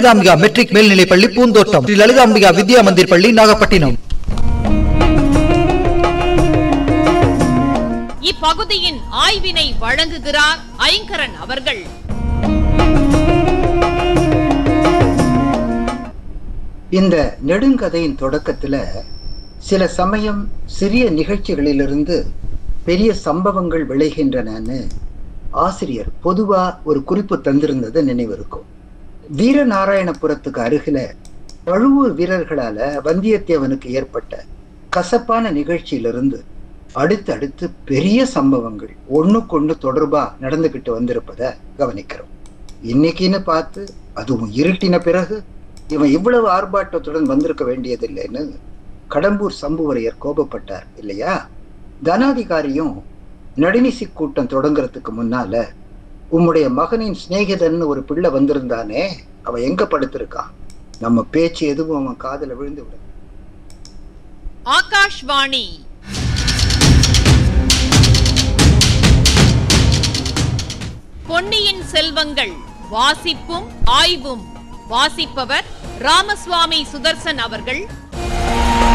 Lalithambika matric மேல்நிலைப் பள்ளி பூந்தோட்டம் ஸ்ரீ லலிதாம்பிகா வித்யா மந்திர் பள்ளி நாகப்பட்டினம் இப்பகுதியின் ஆய்வினை வழங்குகிறார் ஐங்கரன் அவர்கள் இந்த நெடுங்கதையின் தொடக்கத்துல சில சமயம் சிறிய நிகழ்ச்சிகளிலிருந்து பெரிய சம்பவங்கள் விளைகின்றனன்னு ஆசிரியர் பொதுவா ஒரு குறிப்பு தந்திருந்தது நினைவிருக்கும் வீரநாராயணபுரத்துக்கு அருகில பழுவூர் வீரர்களால வந்தியத்தேவனுக்கு ஏற்பட்ட கசப்பான நிகழ்ச்சியிலிருந்து அடுத்தடுத்து பெரிய சம்பவங்கள் ஒண்ணுக்கொண்ணு தொடர்பா நடந்துகிட்டு வந்திருப்பத கவனிக்கிறோம் இன்னைக்குன்னு பார்த்து அதுவும் இருட்டின பிறகு இவன் இவ்வளவு ஆர்ப்பாட்டத்துடன் வந்திருக்க வேண்டியதில்லைன்னு கடம்பூர் சம்புவரையர் கோபப்பட்டார் இல்லையா தனாதிகாரியும் நடுநிசி கூட்டம் தொடங்குறதுக்கு முன்னால உம்முடைய மகனின் சிநேகிதன் ஒரு பிள்ளை வந்திருந்தானே அவன் எங்க படுத்திருக்கான் நம்ம பேச்சு எதுவும் அவன் காதுல விழுந்து விட ஆகாஷ்வாணி பொன்னியின் செல்வங்கள் வாசிப்பும் ஆய்வும் வாசிப்பவர் ராமசுவாமி சுதர்சன் அவர்கள்